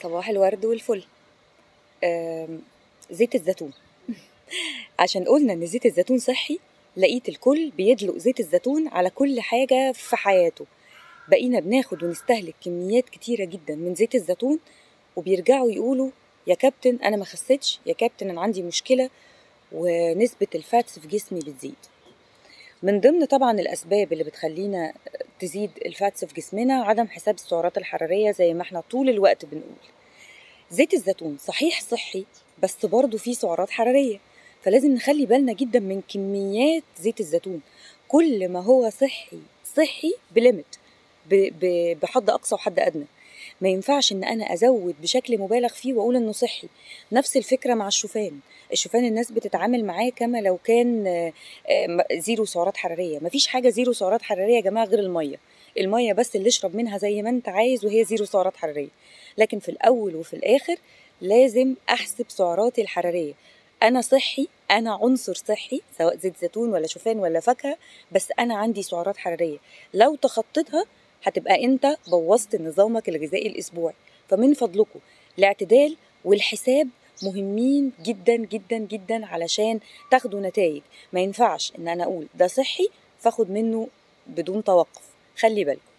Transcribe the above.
صباح الورد والفل آم، زيت الزيتون عشان قلنا ان زيت الزيتون صحي لقيت الكل بيدلق زيت الزيتون على كل حاجة في حياته بقينا بناخد ونستهلك كميات كتيرة جدا من زيت الزيتون وبيرجعوا يقولوا يا كابتن انا ما خسيتش يا كابتن انا عندي مشكلة ونسبة الفاتس في جسمي بتزيد من ضمن طبعا الاسباب اللي بتخلينا تزيد الفاتس في جسمنا عدم حساب السعرات الحرارية زي ما احنا طول الوقت بنقول زيت الزيتون صحيح صحي بس برضه فيه سعرات حرارية فلازم نخلي بالنا جدا من كميات زيت الزيتون كل ما هو صحي صحي بليمت ب- ب- بحد أقصى وحد أدنى ما ينفعش ان انا ازود بشكل مبالغ فيه واقول انه صحي نفس الفكره مع الشوفان الشوفان الناس بتتعامل معاه كما لو كان آه، آه، م- زيرو سعرات حراريه مفيش حاجه زيرو سعرات حراريه يا جماعه غير الميه الميه بس اللي اشرب منها زي ما انت عايز وهي زيرو سعرات حراريه لكن في الاول وفي الاخر لازم احسب سعراتي الحراريه انا صحي انا عنصر صحي سواء زيت زيتون ولا شوفان ولا فاكهه بس انا عندي سعرات حراريه لو تخطيتها هتبقى انت بوظت نظامك الغذائي الاسبوعي فمن فضلكم الاعتدال والحساب مهمين جدا جدا جدا علشان تاخدوا نتائج ما ينفعش ان انا اقول ده صحي فاخد منه بدون توقف خلي بالكم